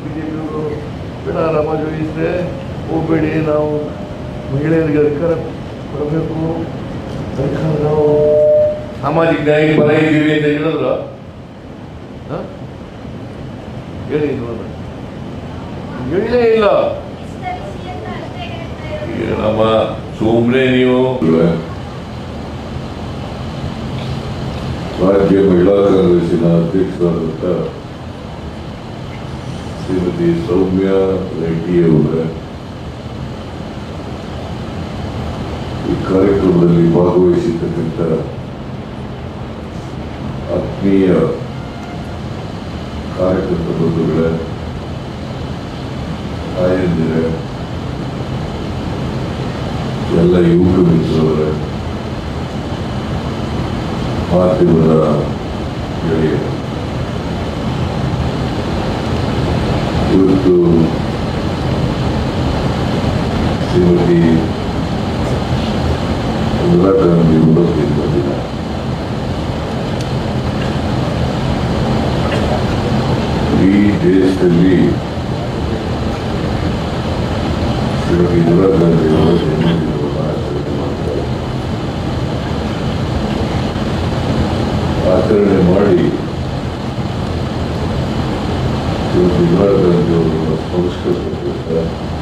ಬಿಜೆಪಿಯವರು ಬೇಡ ರಾಮಾಜೋಗಿ ಇದ್ರೆ ಹೋಗಬೇಡಿ ನಾವು ಮಹಿಳೆಯರಿಗೆ ಅಧಿಕಾರ ಕೊಡಬೇಕು ಅಧಿಕಾರ ನಾವು ಸಾಮಾಜಿಕ ನ್ಯಾಯ ಪರ ಇದ್ದೀವಿ ಅಂತ ಹೇಳಿದ್ರು ಹ? ಹೇಳಿ ನೋಡೋಣ ಹೇಳಲೇ ಇಲ್ಲ ವಿಸ್ತರಿಸಿ ಅಂತ ಅಷ್ಟೇ ಹೇಳ್ತಾ ಇರೋದು. ಈಗ ನಮ್ಮ ಸುಮ್ಮನೆ ನೀವು ರಾಜ್ಯ ಮಹಿಳಾ ಕಾಂಗ್ರೆಸ್ಸಿನ ಅಧ್ಯಕ್ಷರಾದಂಥ ಶ್ರೀಮತಿ ಸೌಮ್ಯ ರೆಡ್ಡಿಯವರ ಈ ಕಾರ್ಯಕ್ರಮದಲ್ಲಿ ಭಾಗವಹಿಸಿರ್ತಕ್ಕಂಥ ಆತ್ಮೀಯ ಕಾರ್ಯಕರ್ತ ಬಂಧುಗಳ ತಾಯಂದಿರ ಎಲ್ಲ ಯುವಕ ಮಿತ್ರರ ಮಾಧ್ಯಮದ ಗೆಳೆಯರು ಇವತ್ತು ಶ್ರೀಮತಿ ಇಂದಿರಾ ಗಾಂಧಿ ಉಡುಪಿಯಿಂದ ದಿನ ಈ ದೇಶದಲ್ಲಿ ಶ್ರೀಮತಿ ಇಂದಿರಾ ಗಾಂಧಿ ಅವರ ಜನ್ಮದಿನವನ್ನು ಆಚರಣೆ ಮಾಡ್ತಾರೆ ಆಚರಣೆ ಮಾಡಿ ಶ್ರೀಮತಿ ಇಂದಿರಾ ಗಾಂಧಿ ಅವರನ್ನು ಸಂಸ್ಕರಿಸಬೇಕು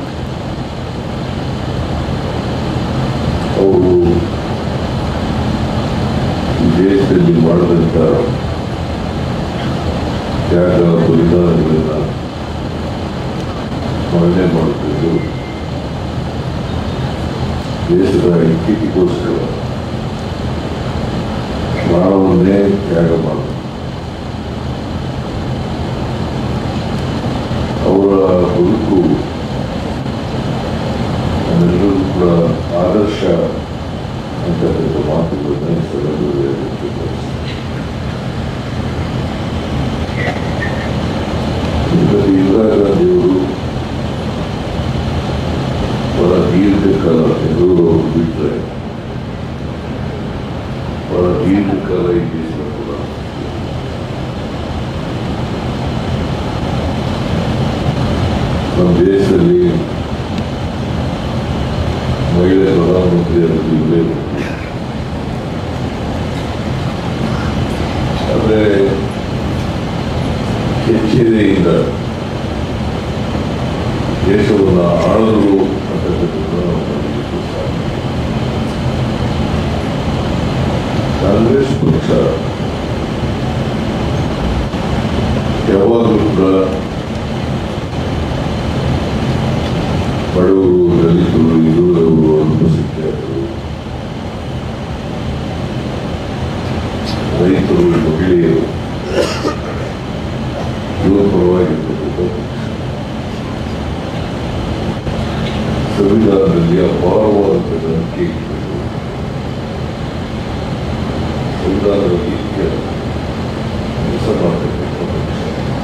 ಅವರು ಈ ದೇಶದಲ್ಲಿ ಮಾಡಿದಂಥ ತ್ಯಾಗ ಬಲಿದಾನಗಳನ್ನ ಸ್ಮರಣೆ ಮಾಡಬೇಕು ದೇಶದ ಐಕ್ಯತೆಗೋಸ್ಕರ ಪ್ರಾಣವನ್ನೇ ತ್ಯಾಗ ಮಾಡಬೇಕು ಅವರ ಬದುಕು ನಮ್ಮೆಲ್ಲರೂ ಕೂಡ ಆದರ್ಶ ಅಂತಕ್ಕಂಥ ಮಾತುಗಳನ್ನ ಈ ಸಂದರ್ಭದಲ್ಲಿ ಹೇಳಲಿಕ್ಕೆ ಬಯಸ್ತೀನಿ. ಶ್ರೀಮತಿ ಇಂದಿರಾ ಗಾಂಧಿಯವರು ಬಹಳ ದೀರ್ಘಕಾಲ ನೆಹರು ಅವರು ಬಿಟ್ಟರೆ ಬಹಳ ದೀರ್ಘಕಾಲ ಈ ದೇಶದ ಕೂಡ ನಮ್ಮ ದೇಶದಲ್ಲಿ ಮಹಿಳೆ ಪ್ರಧಾನಮಂತ್ರಿಯಾಗಿ ಇರಬೇಕು ಆದರೆ ಎಚ್ಚರಿಕೆಯಿಂದ ದೇಶವನ್ನು ಆಳಲು ಅಂತಕ್ಕಂಥದ್ದನ್ನು ನಾವು ಮಾಡಲಿಕ್ಕೆ ಸಾಧ್ಯ. ಕಾಂಗ್ರೆಸ್ ಪಕ್ಷ ಯಾವಾಗಲೂ ಕೂಡ ಬಡವರು ದಲಿತರು ಇರುವವರು ಅಲ್ಪಸಂಖ್ಯಾತರು ರೈತರು ಮಹಿಳೆಯರು ಇವರ ಪರವಾಗಿರ್ತಕ್ಕಂಥ ಸಂವಿಧಾನದಲ್ಲಿ ಅಪಾರವಾದಂಥ ನಂಬಿಕೆ ಇಟ್ಟುಕೊಂಡು ಸಂವಿಧಾನದ ರೀತಿಯ ಕೆಲಸ ಮಾಡತಕ್ಕಂಥ ಪಕ್ಷ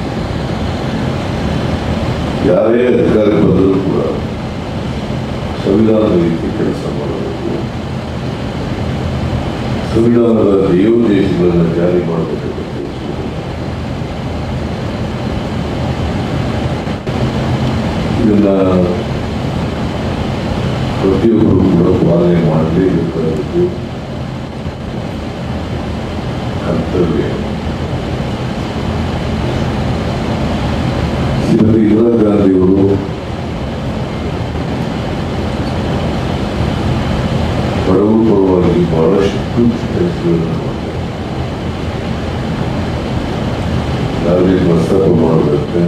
ಯಾರೇ ಅಧಿಕಾರಿ ಬಂದರೂ ಕೂಡ ಸಂವಿಧಾನದ ರೀತಿ ಕೆಲಸ ಮಾಡಬೇಕು ಸಂವಿಧಾನದ ದೇವದೇಶಗಳನ್ನು ಜಾರಿ ಮಾಡಬೇಕಂತ ಇದನ್ನ ಪ್ರತಿಯೊಬ್ಬರು ಕೂಡ ಪಾಲನೆ ಮಾಡಲೇಬೇಕಾದದ್ದು ಕರ್ತವ್ಯ ಶ್ರೀಮತಿ ಇಂದಿರಾ ಗಾಂಧಿಯವರು ಬಡವರು ಪರವಾಗಿ ಬಹಳಷ್ಟು ಕೆಲಸಗಳನ್ನು ಮಾಡ್ತಾರೆ ಯಾರಿಗೆ ಪ್ರಸ್ತಾಪ ಮಾಡದಂತೆ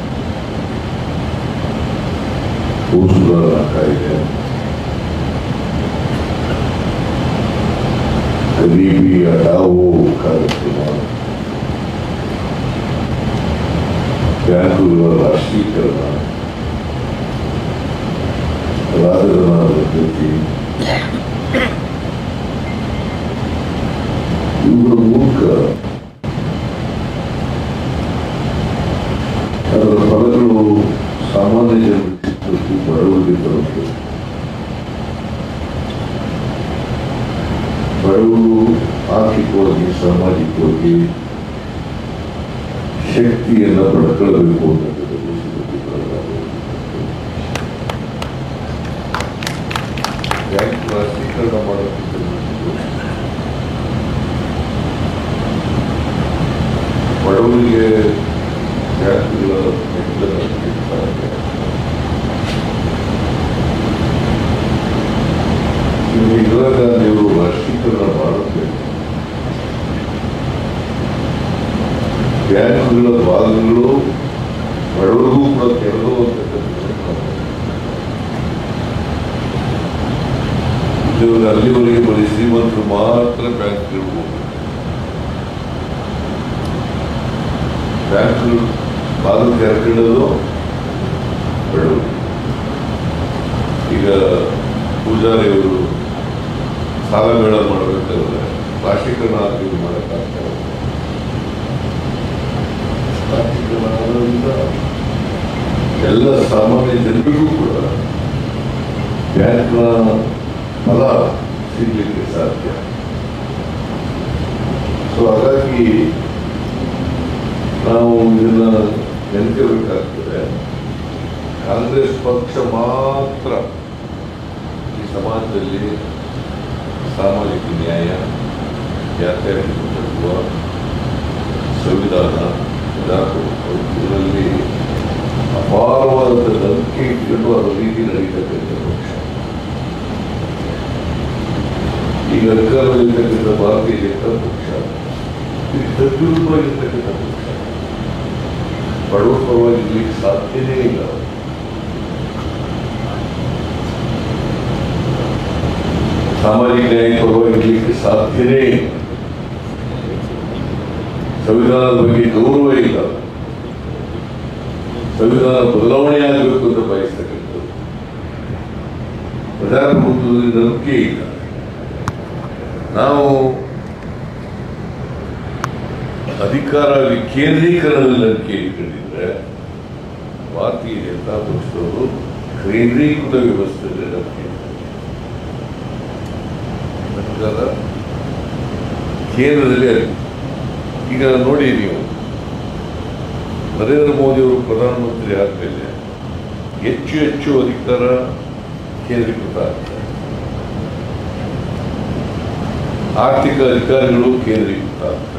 ಭೂ ಸುಧಾರಣಾ ಕಾಯ್ದೆ ಗರೀಬಿ ಹಟಾವೋ ಕಾರ್ಯಕ್ರಮ ಬ್ಯಾಂಕುಗಳ ರಾಷ್ಟ್ರೀಕರಣ ರಾಜಧನ ಅಭಿವೃದ್ಧಿ ಇವುಗಳ ಮೂಲಕ ಅದರ ಫಲಗಳು ಸಾಮಾನ್ಯ ಜನರಿಗೆ ಸಿಕ್ಕಬೇಕು ಬಡವರಿಗೆ ಬರಬೇಕು ಬಡವರು ಆರ್ಥಿಕವಾಗಿ ಸಾಮಾಜಿಕವಾಗಿ ಶಕ್ತಿಯನ್ನು ಪಡ್ಕೊಳ್ಳಬೇಕು ಅಂತಕ್ಕಂಥದ್ದು ಬ್ಯಾಂಕ್ಗಳ ಮೆಟ್ಟಿಲನ್ನು ಹತ್ತಿಸ್ತಾರೆ. ಇನ್ನು ಇಂದಿರಾ ಗಾಂಧಿಯವರು ರಾಷ್ಟ್ರೀಕರಣ ಮಾಡಬೇಕು ಬ್ಯಾಂಕ್ಗಳ ಭಾಗಗಳು ಬಡವರಿಗೂ ಕೂಡ ತೆರೆದು ಇವರು ಅಲ್ಲಿವರೆಗೆ ಬರೀ ಶ್ರೀಮಂತರು ಮಾತ್ರ ಬ್ಯಾಂಕ್ ಇರ್ಬೋದು ಬ್ಯಾಂಕ್ಗಳು ಬಾಗಿಲು ತೆರೆದಿಡೋದು ಬಡವರು ಈಗ ಪೂಜಾರಿಯವರು ಸಾಲ ಮೇಳ ಮಾಡಬೇಕಾದ್ರೆ ರಾಷ್ಟ್ರೀಕರಣ ಆಗಿ ಮಾಡೋಕ್ಕಾಗ್ತಾರೆ ರಾಷ್ಟ್ರೀಕರಣ ಆಗೋದ್ರಿಂದ ಎಲ್ಲ ಸಾಮಾನ್ಯ ಜನರಿಗೂ ಕೂಡ ಬ್ಯಾಂಕ್ನ ಫಲ ಸಿಗಲಿಕ್ಕೆ ಸಾಧ್ಯ ಸೊ ಹಾಗಾಗಿ ನಾವು ಇದನ್ನ ನೆನಪಿರಬೇಕಾಗ್ತದೆ ಕಾಂಗ್ರೆಸ್ ಪಕ್ಷ ಮಾತ್ರ ಈ ಸಮಾಜದಲ್ಲಿ ಸಾಮಾಜಿಕ ನ್ಯಾಯ ಜಾತ್ಯತೀತ ಸಂವಿಧಾನ ಪ್ರಜಾಪ್ರಭುತ್ವ ಇದರಲ್ಲಿ ಅಪಾರವಾದ ನಂಬಿಕೆ ಇಟ್ಕೊಂಡು ಅದರ ರೀತಿ ನಡೀತಕ್ಕಂಥ ಪಕ್ಷ ಈಗ ಅಧಿಕಾರದಲ್ಲಿರ್ತಕ್ಕಂಥ ಭಾರತೀಯ ಜನತಾ ಪಕ್ಷ ಇದು ತದ್ವಿರುದ್ಧವಾಗಿರ್ತಕ್ಕಂಥ ಪಕ್ಷ ಬಡವರ ಪರವಾಗಿ ಇರ್ಲಿಕ್ಕೆ ಸಾಧ್ಯನೇ ಇಲ್ಲ ಸಾಮಾಜಿಕ ನ್ಯಾಯ ಪರವಾಗಿ ಇರ್ಲಿಕ್ಕೆ ಸಾಧ್ಯನೇ ಇಲ್ಲ ಸಂವಿಧಾನದ ಬಗ್ಗೆ ಗೌರವ ಇಲ್ಲ ಸಂವಿಧಾನ ಬದಲಾವಣೆ ಆಗಬೇಕು ಅಂತ ಬಯಸ್ತಕ್ಕಂಥದ್ದು ಪ್ರಜಾಪ್ರಭುತ್ವದಲ್ಲಿ ನಂಬಿಕೆ ಇಲ್ಲ ನಾವು ಅಧಿಕಾರ ವಿಕೇಂದ್ರೀಕರಣದಲ್ಲಿ ನಂಬಿಕೆ ಇಟ್ಕೊಂಡಿದ್ರೆ ಭಾರತೀಯ ಜನತಾ ಪಕ್ಷದವರು ಕೇಂದ್ರೀಕೃತ ವ್ಯವಸ್ಥೆಯಲ್ಲಿ ನಂಬಿಕೆ ಇಟ್ಕೊಂಡಿದ್ದಾರೆ. ಅಧಿಕಾರ ಕೇಂದ್ರದಲ್ಲಿ ಅಧಿ- ಈಗ ನೋಡಿ ನೀವು ನರೇಂದ್ರ ಮೋದಿ ಅವರು ಪ್ರಧಾನಮಂತ್ರಿ ಆದಮೇಲೆ ಹೆಚ್ಚು ಹೆಚ್ಚು ಅಧಿಕಾರ ಕೇಂದ್ರೀಕೃತ ಆಗ್ತದೆ ಆರ್ಥಿಕ ಅಧಿಕಾರಿಗಳು ಕೇಂದ್ರೀಕೃತ ಆಗ್ತಾರೆ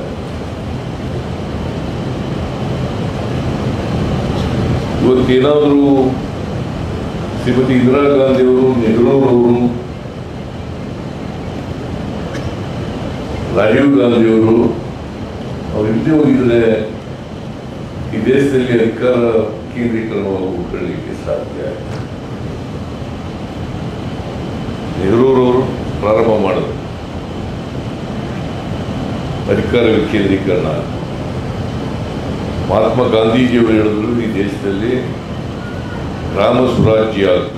ಇವತ್ತೇನಾದರೂ ಶ್ರೀಮತಿ ಇಂದಿರಾ ಗಾಂಧಿಯವರು ನೆಹರೂರವರು ರಾಜೀವ್ ಗಾಂಧಿಯವರು ಅವ್ರು ಹಿಂದೆ ಹೋಗಿದ್ರೆ ಈ ದೇಶದಲ್ಲಿ ಅಧಿಕಾರ ಕೇಂದ್ರೀಕರಣವಾಗುವುದಕ್ಕೆ ಸಾಧ್ಯ ನೆಹರೂರವರು ಪ್ರಾರಂಭ ಮಾಡಿದ್ರು ಅಧಿಕಾರ ವಿಕೇಂದ್ರೀಕರಣ ಮಹಾತ್ಮ ಗಾಂಧೀಜಿಯವರು ಹೇಳಿದ್ರು ಈ ದೇಶದಲ್ಲಿ ಗ್ರಾಮ ಸ್ವರಾಜ್ಯ ಆಗಬೇಕು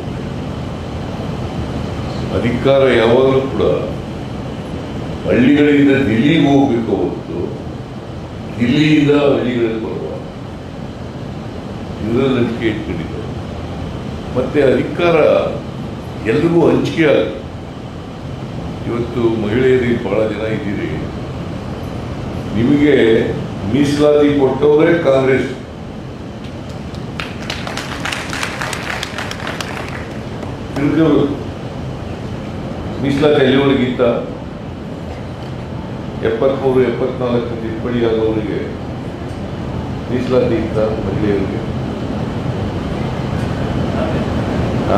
ಅಧಿಕಾರ ಯಾವಾಗಲೂ ಕೂಡ ಹಳ್ಳಿಗಳಿಂದ ದಿಲ್ಲಿಗೆ ಹೋಗ್ಬೇಕು ಹೊರತು ದಿಲ್ಲಿಯಿಂದ ಹಳ್ಳಿಗಳಿಗೆ ಬರುವ ಇದರಲ್ಲಿ ನಂಬಿಕೆ ಇಟ್ಕೊಂಡಿದ್ದಾರೆ ಮತ್ತೆ ಅಧಿಕಾರ ಎಲ್ರಿಗೂ ಹಂಚಿಕೆ ಆಗುತ್ತೆ ಇವತ್ತು ಮಹಿಳೆಯರಿಗೆ ಬಹಳ ಜನ ಇದ್ದೀರಿ ನಿಮಗೆ ಮೀಸಲಾತಿ ಕೊಟ್ಟವರೇ ಕಾಂಗ್ರೆಸ್ ತಿಳ್ಕೋಬೇಕು ಮೀಸಲಾತಿ ಎಲ್ಲಿವರೆಗಿತ್ತ ಎಪ್ಪತ್ಮೂರು ಎಪ್ಪತ್ನಾಲ್ಕು ತಿದ್ದುಪಡಿ ಆಗೋರಿಗೆ ಮೀಸಲಾತಿ ಇತ್ತ ಮಹಿಳೆಯರಿಗೆ ಆ?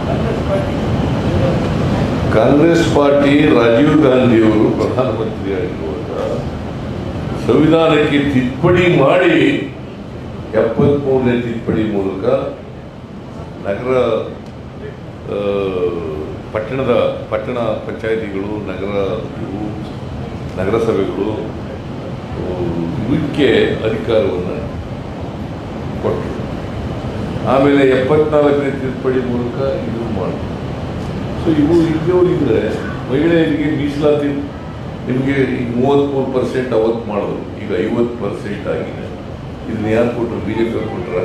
ಕಾಂಗ್ರೆಸ್ ಪಾರ್ಟಿ ರಾಜೀವ್ ಗಾಂಧಿಯವರು ಪ್ರಧಾನಮಂತ್ರಿ ಆಗಿರುವಾಗ ಸಂವಿಧಾನಕ್ಕೆ ತಿದ್ದುಪಡಿ ಮಾಡಿ ಎಪ್ಪತ್ಮೂರನೇ ತಿದ್ದುಪಡಿ ಮೂಲಕ ನಗರ ಆ, ಪಟ್ಟಣದ ಪಟ್ಟಣ ಪಂಚಾಯಿತಿಗಳು ನಗರ ಇವು ನಗರಸಭೆಗಳು ಆ, ಇವಕ್ಕೆ ಅಧಿಕಾರವನ್ನು ಕೊಟ್ಟರು ಆಮೇಲೆ ಎಪ್ಪತ್ನಾಲ್ಕನೇ ತಿದ್ದುಪಡಿ ಮೂಲಕ ಇದು ಮಾಡಿದ್ರು ಸೊ ಇವು ಇಲ್ಲದೆ ಹೋಗಿದ್ರೆ ಮಹಿಳೆಯರಿಗೆ ಮೀಸಲಾತಿ ನಿಮಗೆ ಈಗ ಮೂವತ್ತ್ಮೂರು ಪರ್ಸೆಂಟ್ ಅವತ್ತು ಮಾಡಿದ್ರು ಈಗ ಐವತ್ತು ಪರ್ಸೆಂಟ್ ಆಗಿದೆ ಇದನ್ನ ಯಾರು ಕೊಟ್ಟರು ಬಿ ಜೆ ಪಿ ಕೊಟ್ರ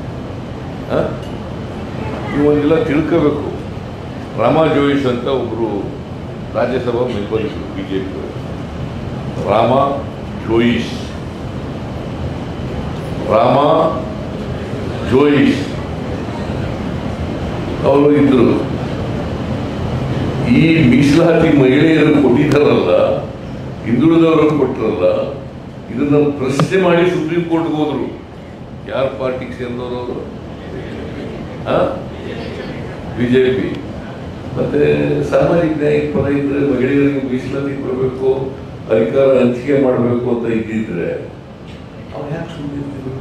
ಇವನ್ನೆಲ್ಲ ತಿಳ್ಕೋಬೇಕು ರಾಮಾ ಜೋಯಿಸ್ ಅಂತ ಒಬ್ಬರು ರಾಜ್ಯಸಭಾ ಮೆಂಬರ್ ಇದ್ರು B J P Rama Jois Rama Jois ಅವರು ಇದ್ರು ಈ ಮೀಸಲಾತಿ ಮಹಿಳೆಯರು ಕೊಟ್ಟಿದ್ದಾರಲ್ಲ ಹಿಂದುಳಿದವರು ಕೊಟ್ಟರಲ್ಲ ಇದನ್ನ ಪ್ರಶ್ನೆ ಮಾಡಿ ಸುಪ್ರೀಂ ಕೋರ್ಟ್ಗೆ ಹೋದ್ರು ಯಾರ ಪಾರ್ಟಿಗೆ ಸೇರಿದವರು ಅವರು ಬಿಜೆಪಿ ಮತ್ತೆ ಸಾಮಾಜಿಕ ನ್ಯಾಯ ಪರ ಇದ್ರೆ ಮಹಿಳೆಯರಿಗೆ ಮೀಸಲಾತಿ ಕೊಡಬೇಕು ಅಧಿಕಾರ ಹಂಚಿಕೆ ಮಾಡಬೇಕು ಅಂತ ಇದ್ದಿದ್ರೆ ಅವ್ರು ಯಾಕೆ ಸುಮ್ಮನಿರ್ತಿದ್ರು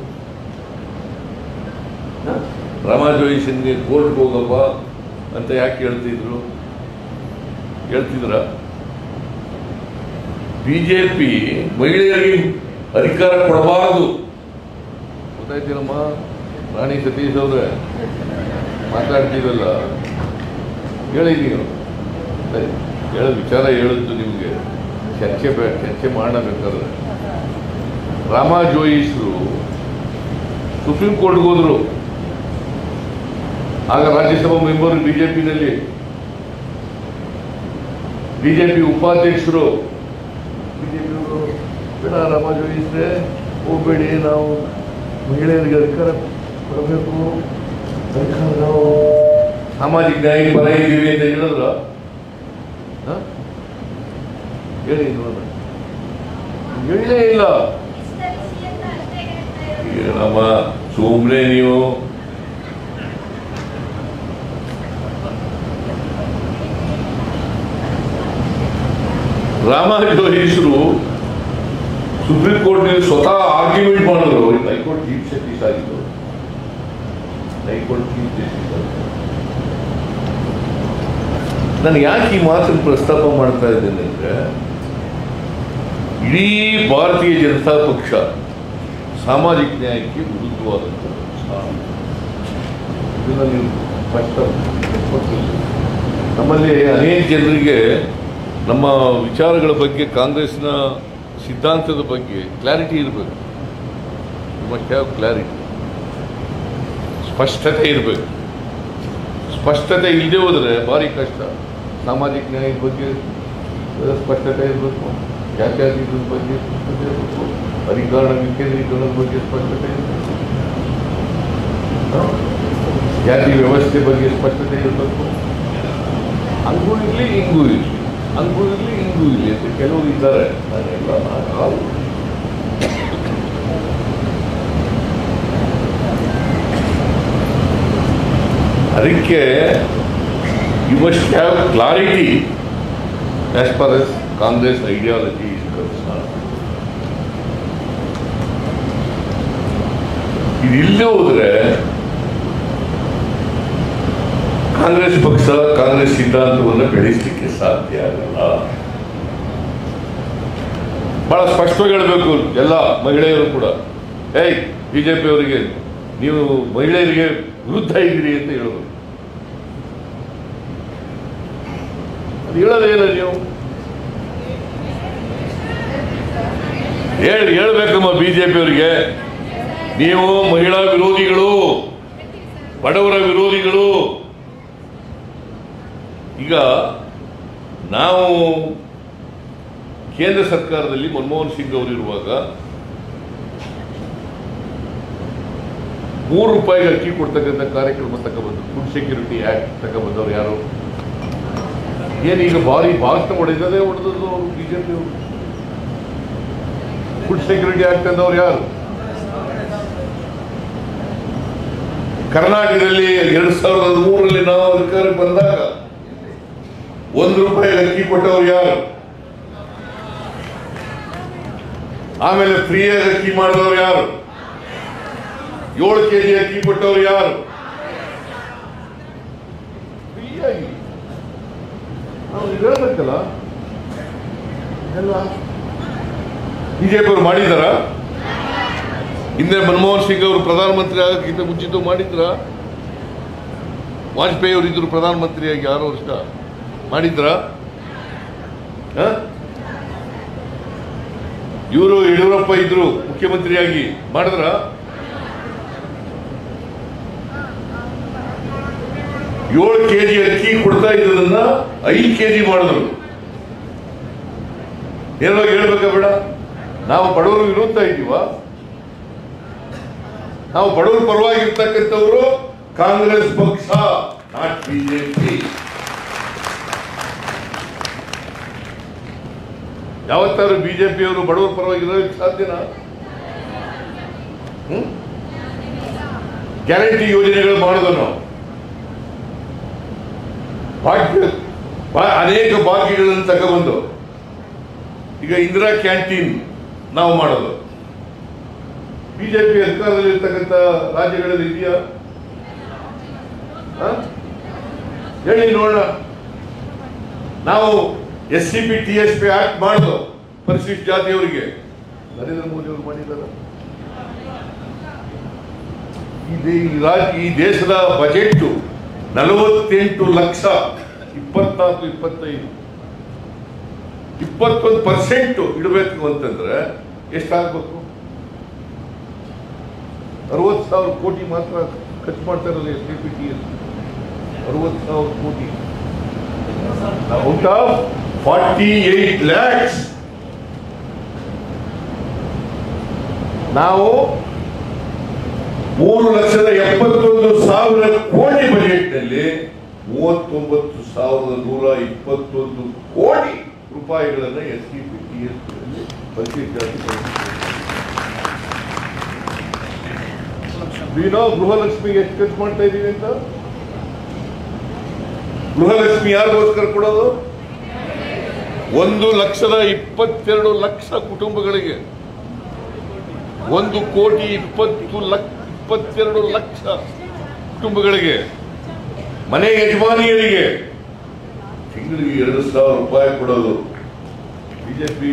ರಾಮ ಜೋಯಿಸನ್ಗೆ ಕೋರ್ಟ್ಗೆ ಹೋಗಪ್ಪ ಅಂತ ಯಾಕೆ ಹೇಳ್ತಿದ್ರು ಹೇಳ್ತಿದ್ರ ಬಿಜೆಪಿ ಮಹಿಳೆಯರಿಗೆ ಅಧಿಕಾರ ಕೊಡಬಾರದು ಗೊತ್ತಾಯ್ತೀನಮ್ಮ ರಾಣಿ ಸತೀಶ್ ಅವ್ರೆ ಮಾತಾಡ್ತೀರಲ್ಲ ಹೇಳಿ ನೀವು ಸರಿ, ಹೇಳೋ ವಿಚಾರ ಹೇಳಿದ್ದು ನಿಮಗೆ ಚರ್ಚೆ ಬೇಡ ಚರ್ಚೆ ಮಾಡಬೇಕಾದ್ರೆ ರಾಮ ಜೋಯಿಸರು ಸುಪ್ರೀಂ ಕೋರ್ಟ್ಗೆ ಹೋದ್ರು ಆಗ ರಾಜ್ಯಸಭಾ ಮೆಂಬರ್ ಬಿಜೆಪಿನಲ್ಲಿ ಬಿಜೆಪಿ ಉಪಾಧ್ಯಕ್ಷರು ಬಿಜೆಪಿಯವರು ಬೇಡ ರಾಮ ಜೋಯಿಸ್ರೆ ಹೋಗ್ಬೇಡಿ ನಾವು ಮಹಿಳೆಯರಿಗೆ ಅಧಿಕಾರ ಕೊಡಬೇಕು ಅಧಿಕಾರ ನಾವು ಸಾಮಾಜಿಕ ನ್ಯಾಯ ಪರ ಇದ್ದೀವಿ ಅಂತ ಹೇಳಿದ್ರ ಹೇಳಿ ನೋಡೋಣ ಹೇಳಲೇ ಇಲ್ಲ ವಿಸ್ತರಿಸಿ ಅಂತ ಅಷ್ಟೇ ಹೇಳ್ತಾ ಇರೋದು ಈಗ ನಮ್ಮ ಸುಮ್ಮನೆ ನೀವು ರಾಮ ಜೋಯಿಸರು ಸುಪ್ರೀಂ ಕೋರ್ಟ್ನಲ್ಲಿ ಸ್ವತಃ ಆರ್ಗ್ಯುಮೆಂಟ್ ಮಾಡಿದ್ರು ಅವ್ರಿಗೆ ಹೈಕೋರ್ಟ್ ಚೀಫ್ ಜಸ್ಟಿಸ್ ಆಗಿದ್ದು ಹೈಕೋರ್ಟ್ ಚೀಫ್ ಜಸ್ಟಿಸ್ ಆಗಿದ್ದು ನಾನು ಯಾಕೆ ಈ ಮಾತನ್ನು ಪ್ರಸ್ತಾಪ ಮಾಡ್ತಾ ಇದ್ದೇನೆ ಅಂದ್ರೆ ಇಡೀ ಭಾರತೀಯ ಜನತಾ ಪಕ್ಷ ಸಾಮಾಜಿಕ ನ್ಯಾಯಕ್ಕೆ ವಿರುದ್ಧವಾದಂಥ ಪಕ್ಷ ಇದನ್ನು ನೀವು ಸ್ಪಷ್ಟ ಗೊತ್ತಿಲ್ಲ. ನಮ್ಮಲ್ಲಿ ಅನೇಕ ಜನರಿಗೆ ನಮ್ಮ ವಿಚಾರಗಳ ಬಗ್ಗೆ ಕಾಂಗ್ರೆಸ್ನ ಸಿದ್ಧಾಂತದ ಬಗ್ಗೆ ಕ್ಲಾರಿಟಿ ಇರಬೇಕು ಮಸ್ಟ್ ಹ್ಯಾವ್ ಕ್ಲಾರಿಟಿ ಸ್ಪಷ್ಟತೆ ಇರಬೇಕು ಸ್ಪಷ್ಟತೆ ಇಲ್ಲದೆ ಹೋದರೆ ಭಾರಿ ಕಷ್ಟ ಸಾಮಾಜಿಕ ನ್ಯಾಯದ ಬಗ್ಗೆ ಸ್ಪಷ್ಟತೆ ಇರಬೇಕು ಜಾತ್ಯತೀತದ ಬಗ್ಗೆ ಸ್ಪಷ್ಟತೆ ಇರಬೇಕು ಅಧಿಕಾರ ವಿಕೇಂದ್ರೀಕರಣದ ಬಗ್ಗೆ ಸ್ಪಷ್ಟತೆ ಇರಬೇಕು ಹ? ಜಾತಿ ವ್ಯವಸ್ಥೆ ಬಗ್ಗೆ ಸ್ಪಷ್ಟತೆ ಇರಬೇಕು ಹಂಗೂ ಇರಲಿ ಹಿಂಗೂ ಇರಲಿ ಹಂಗೂ ಇರಲಿ ಹಿಂಗೂ ಇರಲಿ ಅಂತ ಕೆಲವರು ಇದ್ದಾರೆ ನಾನೆಲ್ಲ ನಾನು ಅದಕ್ಕೆ you must have clarity as far as Congress ideology is concern ಇದಿಲ್ಲದೆ ಹೋದ್ರೆ ಕಾಂಗ್ರೆಸ್ ಪಕ್ಷ ಕಾಂಗ್ರೆಸ್ ಸಿದ್ಧಾಂತವನ್ನು ಬೆಳೆಸಲಿಕ್ಕೆ ಸಾಧ್ಯ ಆಗಲ್ಲ ಬಹಳ ಸ್ಪಷ್ಟವಾಗಿ ಹೇಳಬೇಕು ಎಲ್ಲ ಮಹಿಳೆಯರು ಕೂಡ ಏಯ್ ಬಿಜೆಪಿ ಅವರಿಗೆ ನೀವು ಮಹಿಳೆಯರಿಗೆ ವಿರುದ್ಧ ಇದ್ದೀರಿ ಅಂತ ಹೇಳಬೇಕು ಅದು ಹೇಳೋದೇನು ನೀವು ಹೇಳಿ ಹೇಳ್ಬೇಕಮ್ಮ ಬಿಜೆಪಿ ಅವರಿಗೆ ನೀವು ಮಹಿಳಾ ವಿರೋಧಿಗಳು ಬಡವರ ವಿರೋಧಿಗಳು ಈಗ ನಾವು ಕೇಂದ್ರ ಸರ್ಕಾರದಲ್ಲಿ ಮನಮೋಹನ್ ಸಿಂಗ್ ಅವರಿರುವಾಗ ಮೂರು ರೂಪಾಯಿಗೆ ಅಕ್ಕಿ ಕೊಡ್ತಕ್ಕಂಥ ಕಾರ್ಯಕ್ರಮ ತಗೊಬಂದು ಫುಡ್ ಸೆಕ್ಯೂರಿಟಿ ಆಕ್ಟ್ ತಗೊಬಂದವ್ರು ಯಾರು ಏನೀಗ ಭಾರಿ ಭಾಷಣ ಹೊಡೆದದೇ ಹೊಡೆದದ್ದು ಅವರು ಬಿಜೆಪಿ ಅವರು ಫುಡ್ ಸೆಕ್ಯೂರಿಟಿ ಆಕ್ಟ್ ಅಂದವ್ರು ಯಾರು ಕರ್ನಾಟಕದಲ್ಲಿ ಎರಡ್ ಸಾವಿರದ ಹದಿಮೂರರಲ್ಲಿ ನಾವು ಅಧಿಕಾರಕ್ಕೆ ಬಂದಾಗ ಒಂದು ರೂಪಾಯಿ ಅಕ್ಕಿ ಕೊಟ್ಟವ್ರು ಯಾರು ಆಮೇಲೆ ಫ್ರೀಯಾಗಿ ಅಕ್ಕಿ ಮಾಡಿದವ್ರು ಯಾರು ಏಳು ಕೆಜಿ ಅಕ್ಕಿ ಕೊಟ್ಟವ್ರು ಯಾರು ಫ್ರೀಯಾಗಿ ನಾವು ಹೇಳ್ಬೇಕಲ್ಲ ಎಲ್ಲ ಬಿಜೆಪಿ ಅವರು ಮಾಡಿದಾರ ಹಿಂದೆ ಮನಮೋಹನ್ ಸಿಂಗ್ ಅವರು ಪ್ರಧಾನಮಂತ್ರಿ ಆಗಕ್ಕಿಂತ ಮುಂಚಿತ ಮಾಡಿದ್ರ ವಾಜಪೇಯಿ ಅವರು ಇದ್ರು ಪ್ರಧಾನಮಂತ್ರಿಯಾಗಿ ಆರು ವರ್ಷ ಮಾಡಿದ್ರ ಇವರು ಯಡಿಯೂರಪ್ಪ ಇದ್ರು ಮುಖ್ಯಮಂತ್ರಿಯಾಗಿ ಮಾಡಿದ್ರ ಏಳು ಕೆಜಿ ಅಕ್ಕಿ ಕೊಡ್ತಾ ಇದ್ದದನ್ನ ಐದು ಕೆಜಿ ಮಾಡಿದ್ರು ನೇರವಾಗಿ ಹೇಳ್ಬೇಕಾ ಬೇಡ ನಾವು ಬಡವರು ವಿರುದ್ಧ ಇದ್ದೀವ ನಾವು ಬಡವರ ಪರವಾಗಿ ಇರ್ತಕ್ಕಂಥವ್ರು ಕಾಂಗ್ರೆಸ್ ಪಕ್ಷ ನಾಟ್ ಬಿಜೆಪಿ ಯಾವತ್ತಾದ್ರು ಬಿಜೆಪಿಯವರು ಬಡವರ ಪರವಾಗಿ ಇರೋದಕ್ಕೆ ಸಾಧ್ಯನಾ ಹ್ಮ್ ಗ್ಯಾರಂಟಿ ಯೋಜನೆಗಳು ಮಾಡೋದು ನಾವು ಭಾಗ್ಯ ಬಾ- ಅನೇಕ ಭಾಗ್ಯಗಳನ್ನು ತಗೊಬಂದು ಈಗ ಇಂದಿರಾ ಕ್ಯಾಂಟೀನ್ ನಾವು ಮಾಡೋದು ಬಿಜೆಪಿ ಅಧಿಕಾರದಲ್ಲಿ ಇರ್ತಕ್ಕಂಥ ರಾಜ್ಯಗಳಲ್ಲಿ ಇದೆಯಾ ಹ? ಹೇಳಿ ನೋಡೋಣ ನಾವು S C P T S P act ಮಾಡೋದು ಪರಿಶಿಷ್ಟ ಜಾತಿಯವರಿಗೆ ನರೇಂದ್ರ ಮೋದಿ ಅವರು ಮಾಡಿದ್ದಾರೆ ಈ ದೇ- ಈ ರಾಜ್ಯ ಈ ದೇಶದ ಬಜೆಟ್ ನಲವತ್ತೆಂಟು ಲಕ್ಷ ಇಪ್ಪತ್ನಾಲ್ಕು ಇಪ್ಪತ್ತೈದು ಇಪ್ಪತ್ತೊಂದು ಪರ್ಸೆಂಟ್ ಇಡಬೇಕು ಅಂತಂದ್ರೆ ಎಷ್ಟಾಗಬೇಕು ಅರವತ್ತು ಸಾವಿರ ಕೋಟಿ ಮಾತ್ರ ಖರ್ಚು ಮಾಡ್ತಾ ಇರೋದು S D P T S ಅರವತ್ತು ಸಾವಿರ crore out of forty eight lakhs ನಾವು ಮೂರು ಲಕ್ಷದ ಎಪ್ಪತ್ತೊಂದು ಸಾವಿರ ಕೋಟಿ ಬಜೆಟ್ನಲ್ಲಿ ಮೂವತ್ತೊಂಬತ್ತು ಸಾವಿರದ ನೂರ ಇಪ್ಪತ್ತೊಂದು ಕೋಟಿ ರೂಪಾಯಿಗಳನ್ನು S C P T S ಪರಿಶಿಷ್ಟ ನೀನೋ ಗೃಹಲಕ್ಷ್ಮಿಗೆ ಎಷ್ಟು ಖರ್ಚು ಮಾಡ್ತಾ ಇದ್ದೀವಿ ಅಂತ ಗೃಹಲಕ್ಷ್ಮಿ ಯಾರಿಗೋಸ್ಕರ ಕೊಡೋದು ಒಂದು ಲಕ್ಷದ ಇಪ್ಪತ್ತೆರಡು ಲಕ್ಷ ಕುಟುಂಬಗಳಿಗೆ ಒಂದು ಕೋಟಿ ಇಪ್ಪತ್ತು ಲಕ್ಷ ಇಪ್ಪತ್ತೆರಡು ಲಕ್ಷ ಕುಟುಂಬಗಳಿಗೆ ಮನೆ ಯಜಮಾನಿಯರಿಗೆ ತಿಂಗಳಿಗೆ ಎರಡು ಸಾವಿರ ರೂಪಾಯಿ ಕೊಡೋದು ಬಿಜೆಪಿ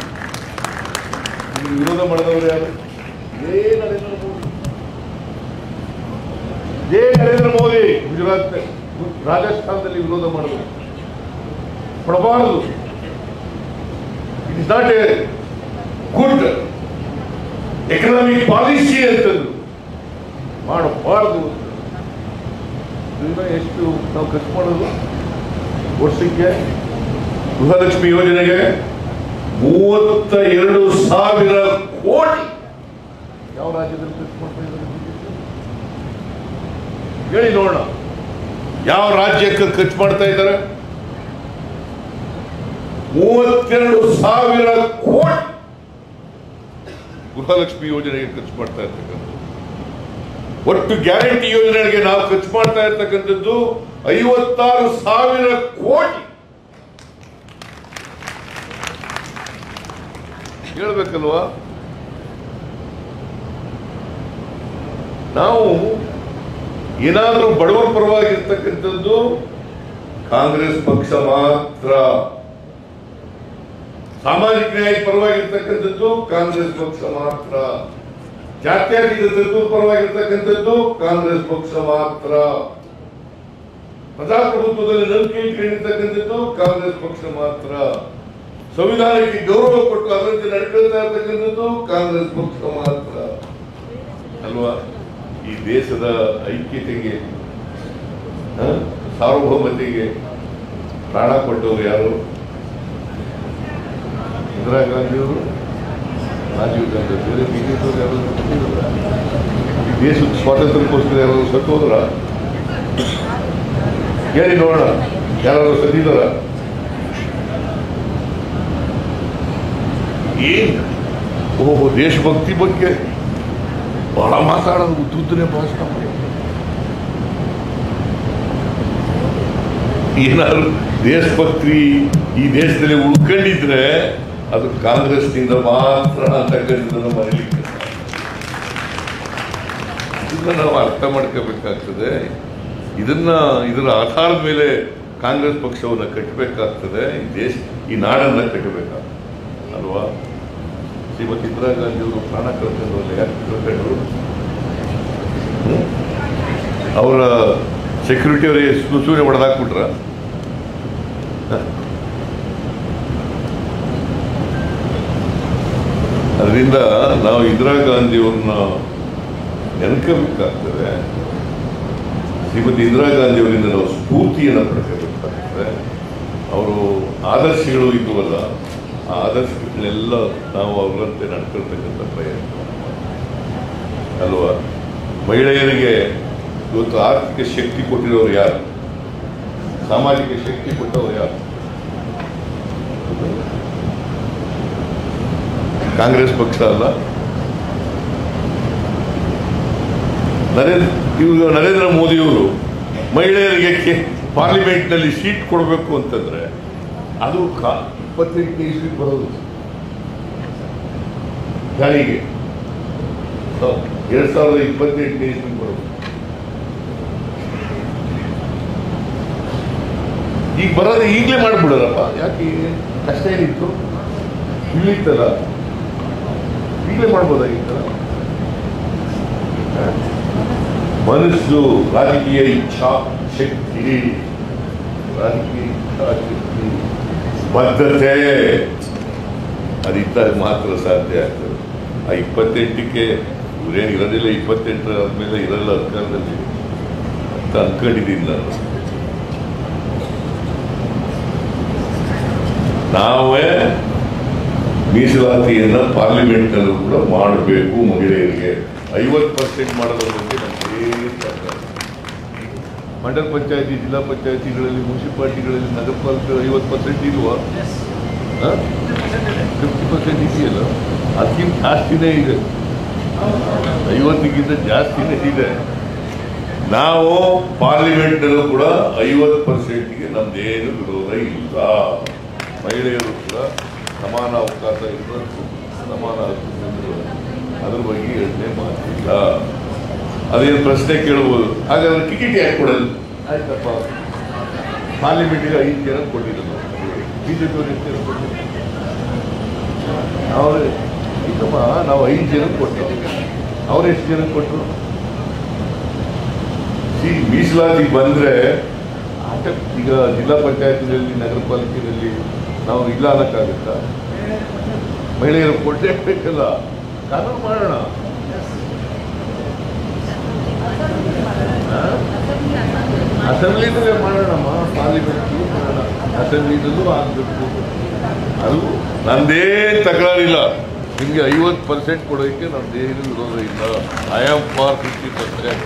ವಿರೋಧ ಮಾಡಿದವರು ಯಾರು ಇದೇ ನರೇಂದ್ರ ಮೋದಿ ಇದೇ ನರೇಂದ್ರ ಮೋದಿ ಗುಜರಾತ್ ರಾಜಸ್ಥಾನದಲ್ಲಿ ವಿರೋಧ ಮಾಡಿದ್ರು ಕೊಡಬಾರದು it is not a good economic policy ಅಂತಂದ್ರು ಮಾಡಬಾರದು ಅಂತ. ಇದನ್ನ ಎಷ್ಟು ನಾವು ಖರ್ಚು ಮಾಡೋದು ವರ್ಷಕ್ಕೆ ಗೃಹಲಕ್ಷ್ಮಿ ಯೋಜನೆಗೆ ಮೂವತ್ತ ಎರಡು ಸಾವಿರ ಕೋಟಿ ಯಾವ ರಾಜ್ಯದಲ್ಲಿ ಖರ್ಚು ಮಾಡ್ತಾ ಇದ್ದಾರೆ BJP? ಹೇಳಿ ನೋಡೋಣ ಯಾವ ರಾಜ್ಯಕ್ಕೆ ಖರ್ಚು ಮಾಡ್ತಾ ಇದ್ದಾರೆ ಮೂವತ್ತೆರಡು ಸಾವಿರ ಕೋಟಿ ಗೃಹಲಕ್ಷ್ಮಿ ಯೋಜನೆಗೆ ಖರ್ಚು ಮಾಡ್ತಾ ಇರ್ತಕ್ಕಂಥದ್ದು ಒಟ್ಟು ಗ್ಯಾರಂಟಿ ಯೋಜನೆಗಳಿಗೆ ನಾವು ಖರ್ಚು ಮಾಡ್ತಾ ಇರ್ತಕ್ಕಂಥದ್ದು ಐವತ್ತಾರು ಸಾವಿರ ಕೋಟಿ ಹೇಳ್ಬೇಕಲ್ವಾ ನಾವು ಏನಾದರೂ ಬಡವರ ಪರವಾಗಿರ್ತಕ್ಕಂಥದ್ದು ಕಾಂಗ್ರೆಸ್ ಪಕ್ಷ ಮಾತ್ರ ಸಾಮಾಜಿಕ ನ್ಯಾಯ ಪರವಾಗಿರ್ತಕ್ಕಂಥದ್ದು ಕಾಂಗ್ರೆಸ್ ಪಕ್ಷ ಮಾತ್ರ ಜಾತ್ಯತೀತ ತತ್ವ ಪರವಾಗಿರ್ತಕ್ಕಂಥದ್ದು ಕಾಂಗ್ರೆಸ್ ಪಕ್ಷ ಮಾತ್ರ ಪ್ರಜಾಪ್ರಭುತ್ವದಲ್ಲಿ ನಂಬಿಕೆ ಇಟ್ಕೊಂಡಿರ್ತಕ್ಕಂಥದ್ದು ಕಾಂಗ್ರೆಸ್ ಪಕ್ಷ ಮಾತ್ರ ಸಂವಿಧಾನಕ್ಕೆ ಗೌರವ ಕೊಟ್ಟು ಅದರಂತೆ ನಡ್ಕೊಳ್ತಾ ಇರ್ತಕ್ಕಂಥದ್ದು ಕಾಂಗ್ರೆಸ್ ಪಕ್ಷ ಮಾತ್ರ ಅಲ್ವಾ ಈ ದೇಶದ ಐಕ್ಯತೆಗೆ ಹ? ಸಾರ್ವಭೌಮತೆಗೆ ಪ್ರಾಣ ಕೊಟ್ಟವರು ಯಾರು ಇಂದಿರಾ ಗಾಂಧಿಯವರು ರಾಜೀವ್ ಗಾಂಧಿ ಬೇರೆ ಬಿಜೆಪಿ ಯಾರು ಸತ್ತಿದ್ರ? ಈ ದೇಶದ ಸ್ವಾತಂತ್ರ್ಯಕ್ಕೋಸ್ಕರ ಯಾರು ಸತ್ತೋದ್ರ ಹೇಳಿ ನೋಡೋಣ ಯಾರು ಸತ್ತಿದಾರ ಏನ್ ಓಹೋ ದೇಶಭಕ್ತಿ ಬಗ್ಗೆ ಬಹಳ ಮಾತಾಡೋದು ಉದ್ದುದ್ದನೆ ಭಾಷಣ ಮಾಡಿ ಏನಾದ್ರು ದೇಶಭಕ್ತಿ ಈ ದೇಶದಲ್ಲಿ ಉಳ್ಕೊಂಡಿದ್ರೆ ಅದು ಕಾಂಗ್ರೆಸ್ನಿಂದ ಮಾತ್ರ ಅಂತಕ್ಕಂಥದ್ದನ್ನು ಮರೀಲಿಕ್ಕೆ ಇದನ್ನ ನಾವು ಅರ್ಥ ಮಾಡ್ಕೋಬೇಕಾಗ್ತದೆ ಇದನ್ನ ಇದರ ಆಧಾರದ ಮೇಲೆ ಕಾಂಗ್ರೆಸ್ ಪಕ್ಷವನ್ನು ಕಟ್ಟಬೇಕಾಗ್ತದೆ ಈ ದೇಶ ಈ ನಾಡನ್ನ ಕಟ್ಟಬೇಕಾಗ್ತದೆ ಅಲ್ವಾ ಶ್ರೀಮತಿ ಇಂದಿರಾ ಗಾಂಧಿ ಅವರು ಪ್ರಾಣ ಕಳ್ಕೊಂಡವಲ್ಲ ಯಾಕೆ ಕಳ್ಕೊಂಡ್ರು ಹ್ಮ್? ಅವರ ಸೆಕ್ಯೂರಿಟಿ ಅವರಿಗೆ ಸೂಚನೆ ಹೊಡೆದಾಕ್ಬಿಟ್ರ ಅದರಿಂದ ನಾವು ಇಂದಿರಾ ಗಾಂಧಿಯವ್ರನ್ನ ನೆನ್ಕೋಬೇಕಾಗ್ತದೆ ಶ್ರೀಮತಿ ಇಂದಿರಾ ಗಾಂಧಿ ಅವರಿಂದ ನಾವು ಸ್ಫೂರ್ತಿಯನ್ನು ಪಡ್ಕೋಬೇಕಾಗ್ತದೆ ಅವರು ಆದರ್ಶಗಳು ಇದ್ವಲ್ಲ ಆ ಆದರ್ಶಗಳನ್ನೆಲ್ಲ ನಾವು ಅವರಂತೆ ನಡ್ಕೊಳ್ತಕ್ಕಂಥ ಪ್ರಯತ್ನ ಅಲ್ವಾ ಮಹಿಳೆಯರಿಗೆ ಇವತ್ತು ಆರ್ಥಿಕ ಶಕ್ತಿ ಕೊಟ್ಟಿರೋರು ಯಾರು ಸಾಮಾಜಿಕ ಶಕ್ತಿ ಕೊಟ್ಟವರು ಯಾರು ಕಾಂಗ್ರೆಸ್ ಪಕ್ಷ ಅಲ್ಲ ನರೇಂದ್ರ ಇವಾಗ ನರೇಂದ್ರ ಮೋದಿಯವರು ಮಹಿಳೆಯರಿಗೆ ಕೆ- ಪಾರ್ಲಿಮೆಂಟ್ನಲ್ಲಿ ಸೀಟ್ ಕೊಡಬೇಕು ಅಂತಂದ್ರೆ ಅದು ಕಾ ಇಪ್ಪತ್ತೆಂಟನೇ ಇಸ್ವಿ ಬರೋದು ಜಾರಿಗೆ ಸ- ಎರಡ್ ಸಾವಿರದ ಇಪ್ಪತ್ತೆಂಟನೇ ಇಸ್ವಿ ಬರೋದು ಈಗ ಬರೋದು ಈಗಲೇ ಮಾಡ್ಬಿಡೋರಪ್ಪ ಯಾಕೆ ಕಷ್ಟ ಏನಿತ್ತು ಇಲ್ಲಿತ್ತಲ್ಲ ಈಗಲೇ ಮಾಡ್ಬೋದಾಗಿತ್ತಲ್ಲ ಹ? ಮನಸ್ಸು ರಾಜಕೀಯ ಇಚ್ಛಾ ಶಕ್ತಿ ರಾಜಕೀಯ ಇಚ್ಛಾ ಶಕ್ತಿ ಬದ್ಧತೆ ಅದಿದ್ದಾಗ ಮಾತ್ರ ಸಾಧ್ಯ ಆಗ್ತದೆ ಆ ಇಪ್ಪತ್ತೆಂಟಕ್ಕೆ ಇವ್ರೇನು ಇರೋದಿಲ್ಲ ಇಪ್ಪತ್ತೆಂಟರ ಆದ್ಮೇಲೆ ಇರಲ್ಲ ಅಧಿಕಾರದಲ್ಲಿ ಅಂತ ಅನ್ಕೊಂಡಿದ್ದೀನಿ ನಾನು ನಾವೇ ಮೀಸಲಾತಿಯನ್ನ ಪಾರ್ಲಿಮೆಂಟ್ನಲ್ಲೂ ಕೂಡ ಮಾಡಬೇಕು ಮಹಿಳೆಯರಿಗೆ ಐವತ್ತು ಪರ್ಸೆಂಟ್ ಮಾಡೋದ್ರ ಬಗ್ಗೆ ನಮಗೆ ಸರ್ಕಾರ ಮಂಡಲ ಪಂಚಾಯತಿ ಜಿಲ್ಲಾ ಪಂಚಾಯತಿಗಳಲ್ಲಿ ಮುನ್ಸಿಪಾಲಿಟಿಗಳಲ್ಲಿ ನಗರ ಪಾಲಿಕೆ ಐವತ್ತು ಪರ್ಸೆಂಟ್ ಇಲ್ವಾ ಫಿಫ್ಟಿ ಪರ್ಸೆಂಟ್ ಇದೆಯಲ್ಲ ಅದಕ್ಕಿಂತ ಜಾಸ್ತಿನೇ ಇದೆ ಐವತ್ತಕ್ಕಿಂತ ಜಾಸ್ತಿನೇ ಇದೆ ನಾವು ಪಾರ್ಲಿಮೆಂಟ್ನಲ್ಲೂ ಕೂಡ ಐವತ್ತು ಪರ್ಸೆಂಟ್ಗೆ ನಮ್ದೇನು ವಿರೋಧ ಇಲ್ಲ ಮಹಿಳೆಯರು ಕೂಡ ಸಮಾನ ಅವಕಾಶ ಇರಬೇಕು ಸಮಾನ ಹಕ್ಕು ಹೊಂದಿರಬೇಕು. ಅದ್ರ ಬಗ್ಗೆ ಯೋಚನೆ ಮಾಡ್ತಿಲ್ಲ ಅದೇನು ಪ್ರಶ್ನೆ ಕೇಳ್ಬೋದು ಹಾಗಾದ್ರೆ ಟಿಕೆಟ್ ಯಾಕೆ ಕೊಡಲ್ಲ ಆಯ್ತಪ್ಪ ಪಾರ್ಲಿಮೆಂಟ್ಗೆ ಐದು ಜನ ಕೊಟ್ಟಿರೋದು ಬಿಜೆಪಿ ಅವ್ರು ಎಷ್ಟು ಜನ ಕೊಟ್ಟಿದ್ರು ಅವ್ರು ಈಗಮ್ಮ ನಾವು ಐದು ಜನ ಕೊಟ್ಟು ಅವ್ರು ಎಷ್ಟು ಜನ ಕೊಟ್ಟರು ಈ ಮೀಸಲಾತಿ ಬಂದ್ರೆ ಆಟ ಈಗ ಜಿಲ್ಲಾ ಪಂಚಾಯತಿನಲ್ಲಿ ನಗರ ಪಾಲಿಕೆಯಲ್ಲಿ ನಾವು ಇಲ್ಲ ಅನ್ನಕ್ಕಾಗುತ್ತಾ ಮಹಿಳೆಯರು ಕೊಟ್ಟೇ ಬೇಕಲ್ಲ ಕಾನೂನು ಮಾಡೋಣ ಅಸೆಂಬ್ಲಿದಲ್ಲೇ ಮಾಡೋಣಮ್ಮ ಪಾರ್ಲಿಮೆಂಟ್ ಮಾಡೋಣ ಅಸೆಂಬ್ಲಿದಲ್ಲೂ ಆಗಬೇಕು ಅದು ನಂದೇ ತಕರಾರಿಲ್ಲ ನಿಮಗೆ ಐವತ್ತು ಪರ್ಸೆಂಟ್ ಕೊಡೋಕ್ಕೆ ನಂದೇನು ವಿರೋಧ ಇಲ್ಲ I am for fifty percent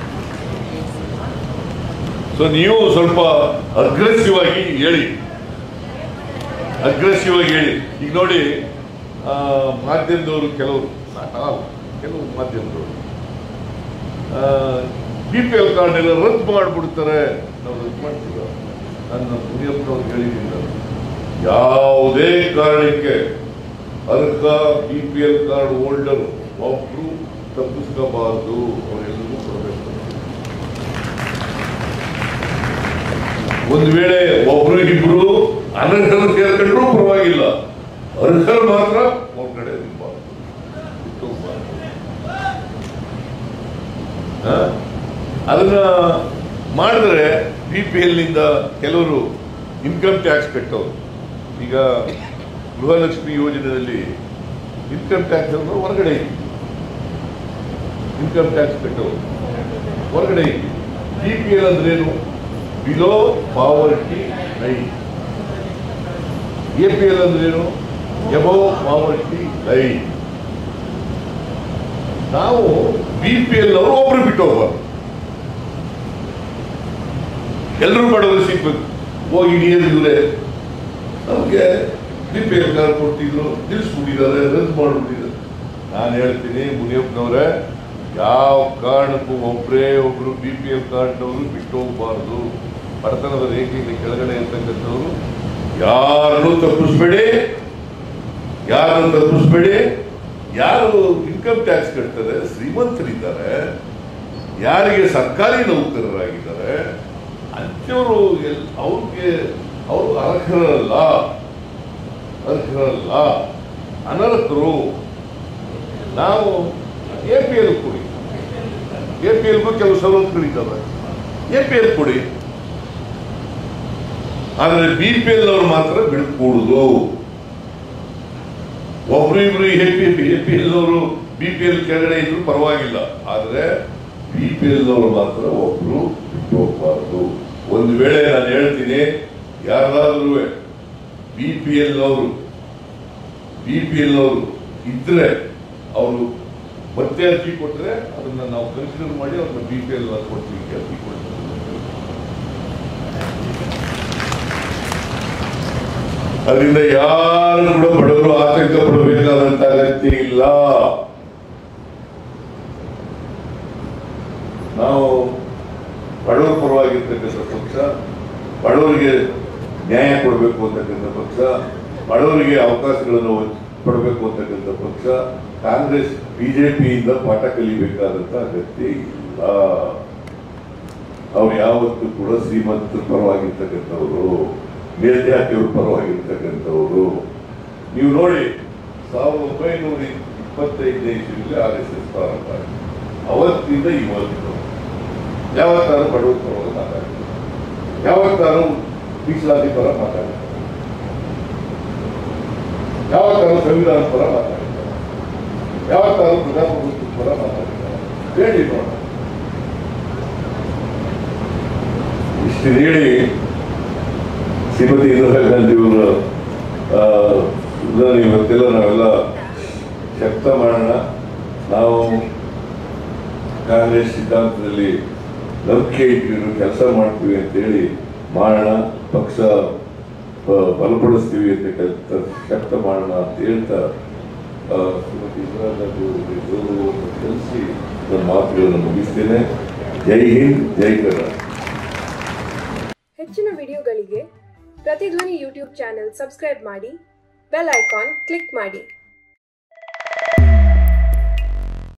so ನೀವು ಸ್ವಲ್ಪ ಅಗ್ರೆಸಿವ್ ಆಗಿ ಹೇಳಿ ಅಗ್ರೆಸಿವ್ ಆಗಿ ಹೇಳಿ ಈಗ ನೋಡಿ ಆ, ಮಾಧ್ಯಮದವರು ಕೆಲವರು ನಾಟ್ ಆಲ್ ಕೆಲವು ಮಾಧ್ಯಮದವರು ಬಿ ಪಿ ಎಲ್ ಕಾರ್ಡ್ ಎಲ್ಲ ರದ್ದು ಮಾಡಿಬಿಡ್ತಾರೆ ನಾವು ರದ್ದು ಮಾಡ್ತೀವ ನಾನು ಮುನಿಯಪ್ಪನವ್ರು ಹೇಳಿದ್ದೀನಿ ನಾನು. ಯಾವುದೇ ಕಾರಣಕ್ಕೆ ಅರ್ಹ B P L card holder ಒಬ್ರು ತಪ್ಪಿಸ್ಕೋಬಾರ್ದು ಅವರೆಲ್ಲರಿಗೂ ಕೊಡಬೇಕು ಒಂದು ವೇಳೆ ಒಬ್ರು ಇಬ್ರು ಅನರ್ಹರು ಸೇರ್ಕೊಂಡ್ರು ಪರವಾಗಿಲ್ಲ ಅರ್ಹರು ಮಾತ್ರ ಹೊರಗಡೆ ಇರಬಾರ್ದು ಬಿಟ್ಟೋಗ್ಬಾರ್ದು. ಆ? ಅದನ್ನ ಮಾಡಿದ್ರೆ ಬಿ ಪಿ ಎಲ್ ನಿಂದ ಕೆಲವರು ಇನ್ಕಮ್ ಟ್ಯಾಕ್ಸ್ ಕಟ್ಟೋರು ಈಗ ಗೃಹಲಕ್ಷ್ಮಿ ಯೋಜನೆಯಲ್ಲಿ ಇನ್ಕಮ್ ಟ್ಯಾಕ್ಸ್ ಅಂದ್ರೆ ಹೊರಗಡೆ ಇನ್ಕಮ್ ಟ್ಯಾಕ್ಸ್ ಕಟ್ಟೋರು ಹೊರಗಡೆ ಬಿ ಪಿ ಎಲ್ ಅಂದ್ರೇನು below poverty line A P L ಅಂದ್ರೇನು ಎಬೋ ಪಾವರ್ಟಿ ಲೈನ್ ನಾವು ಬಿ ಪಿ ಎಲ್ ಅವರು ಒಬ್ರು ಬಿಟ್ಟು ಹೋಗ್ಬಾರ್ದು ಎಲ್ಲರೂ ಬಡವರು ಸಿಗ್ಬೇಕು ಹೋಗಿ ನೀರು ಇವರೇ ನಮಗೆ ಬಿ ಪಿ ಎಲ್ ಕಾರ್ಡ್ ಕೊಟ್ಟಿದ್ರು ನಿಲ್ಲಿಸ್ಬಿಟ್ಟಿದ್ದಾರೆ ರದ್ದು ಮಾಡಿಬಿಟ್ಟಿದ್ದಾರೆ ನಾನು ಹೇಳ್ತೀನಿ ಮುನಿಯಪ್ಪನವ್ರೆ ಯಾವ ಕಾರಣಕ್ಕೂ ಒಬ್ಬರೇ ಒಬ್ರು ಬಿ ಪಿ ಎಲ್ ಕಾರ್ಡ್ನವರು ಬಿಟ್ಟು ಹೋಗ್ಬಾರ್ದು ಬಡತನದ ರೇಖೆಯಲ್ಲಿ ಕೆಳಗಡೆ ಇರ್ತಕ್ಕಂಥವ್ರು ಯಾರನ್ನೂ ತಪ್ಪಿಸ್ಬೇಡಿ ಯಾರನ್ನು ತಪ್ಪಿಸ್ಬೇಡಿ ಯಾರು ಇನ್ಕಮ್ ಟ್ಯಾಕ್ಸ್ ಕಟ್ತಾರೆ ಶ್ರೀಮಂತರಿದ್ದಾರೆ ಯಾರಿಗೆ ಸರ್ಕಾರಿ ನೌಕರರಾಗಿದ್ದಾರೆ ಅಂಥವರು ಎಲ್ ಅವ್ರಿಗೆ ಅವರು ಅರ್ಹರಲ್ಲ ಅರ್ಹರಲ್ಲ ಅನರ್ಹರು ನಾವು ಎ ಪಿ ಎಲ್ ಕೊಡಿ ಎ ಪಿ ಎಲ್ಗೂ ಕೆಲವು ಸವಲತ್ತುಗಳಿದ್ದಾವೆ ಎ ಪಿ ಎಲ್ ಕೊಡಿ ಆದರೆ ಬಿ ಪಿ ಎಲ್ ಅವರು ಮಾತ್ರ ಬಿಡ್ಕೂಡುದು ಒಬ್ರು ಇಬ್ರು A P A P L ಅವರು ಬಿ ಪಿ ಎಲ್ ಕೆಳಗಡೆ ಇದ್ರು ಪರವಾಗಿಲ್ಲ ಆದ್ರೆ ಬಿ ಪಿ ಎಲ್ ಅವರು ಮಾತ್ರ ಒಬ್ರು ಬಿಟ್ಟು ಹೋಗ್ಬಾರ್ದು ಒಂದು ವೇಳೆ ನಾನು ಹೇಳ್ತೀನಿ ಯಾರಾದ್ರೂ ಬಿ ಪಿ ಎಲ್ ಅವರು ಬಿ ಪಿ ಎಲ್ ಅವರು ಇದ್ರೆ ಅವರು ಮತ್ತೆ ಅರ್ಜಿ ಕೊಟ್ರೆ ಅದನ್ನ ನಾವು ಕನ್ಸಿಡರ್ ಮಾಡಿ ಅವ್ರನ್ನ ಬಿ ಪಿ ಎಲ್ ಕೊಡ್ತೀವಿ ಅರ್ಜಿ ಕೊಡ್ತೀವಿ ಅದರಿಂದ ಯಾರು ಕೂಡ ಬಡವರು ಆತಂಕ ಪಡಬೇಕಾದಂತ ಅಗತ್ಯ ಇಲ್ಲ ನಾವು ಬಡವರ ಪರವಾಗಿರ್ತಕ್ಕಂಥ ಪಕ್ಷ ಬಡವರಿಗೆ ನ್ಯಾಯ ಕೊಡಬೇಕು ಅಂತಕ್ಕಂಥ ಪಕ್ಷ ಬಡವರಿಗೆ ಅವಕಾಶಗಳನ್ನು ಕೊಡಬೇಕು ಅಂತಕ್ಕಂಥ ಪಕ್ಷ ಕಾಂಗ್ರೆಸ್ ಬಿಜೆಪಿಯಿಂದ ಪಾಠ ಕಲಿಬೇಕಾದಂತ ಅಗತ್ಯ ಇಲ್ಲ ಅವ್ರು ಯಾವತ್ತೂ ಕೂಡ ಶ್ರೀಮಂತರ ಪರವಾಗಿರ್ತಕ್ಕಂಥವ್ರು ಮೇಲ್ಜಾತಿಯವ್ರ ಪರವಾಗಿರ್ತಕ್ಕಂಥವ್ರು ನೀವು ನೋಡಿ ಸಾವಿರದ ಒಂಬೈನೂರ ಇಪ್ಪತ್ತೈದನೇ ಇಸ್ವಿಯಲ್ಲಿ ಆರ್ ಎಸ್ ಎಸ್ ಪ್ರಾರಂಭ ಆಗಿದೆ ಅವತ್ತಿಂದ ಇವತ್ತು ಯಾವತ್ತಾರು ಬಡವರ ಪರವಾಗಿ ಮಾತಾಡಿದ್ರು ಯಾವತ್ತಾರು ಮೀಸಲಾತಿ ಪರ ಮಾತಾಡಿದ್ರು ಯಾವತ್ತಾರು ಸಂವಿಧಾನ ಪರ ಮಾತಾಡಿದ್ದಾರೆ ಯಾವತ್ತಾರು ಪ್ರಜಾಪ್ರಭುತ್ವ ಪರ ಮಾತಾಡಿದ್ದಾರೆ ಹೇಳಿ ನೋಡೋಣ ಇಷ್ಟು ಹೇಳಿ ಶ್ರೀಮತಿ ಇಂದಿರಾ ಗಾಂಧಿ ಅವರು ಇದನ್ನು ಇವತ್ತೆಲ್ಲ ನಾವೆಲ್ಲ ಶಕ್ತ ಮಾಡೋಣ ನಾವು ಕಾಂಗ್ರೆಸ್ ಸಿದ್ಧಾಂತದಲ್ಲಿ ನಂಬಿಕೆ ಇಟ್ಟಿರು ಕೆಲಸ ಮಾಡ್ತೀವಿ ಅಂತೇಳಿ ಮಾಡೋಣ ಪಕ್ಷ ಬ- ಬಲಪಡಿಸ್ತೀವಿ ಅಂತ ಕೆಲಸ ಶಕ್ತ ಮಾಡೋಣ ಅಂತ ಹೇಳ್ತಾ ಆ, ಶ್ರೀಮತಿ ಇಂದಿರಾ ಗಾಂಧಿ ಅವರಿಗೆ ಗೌರವವನ್ನು ಸಲ್ಲಿಸಿ ನನ್ನ ಮಾತುಗಳನ್ನು ಮುಗಿಸ್ತೇನೆ ಜೈ ಹಿಂದ್ ಜೈ ಕರ್ನಾಟಕ ಹೆಚ್ಚಿನ ವಿಡಿಯೋಗಳಿಗೆ ಪ್ರತಿಧ್ವನಿ ಯೂಟ್ಯೂಬ್ ಚಾನೆಲ್ ಸಬ್ಸ್ಕ್ರೈಬ್ ಮಾಡಿ ಬೆಲ್ ಐಕಾನ್ ಕ್ಲಿಕ್ ಮಾಡಿ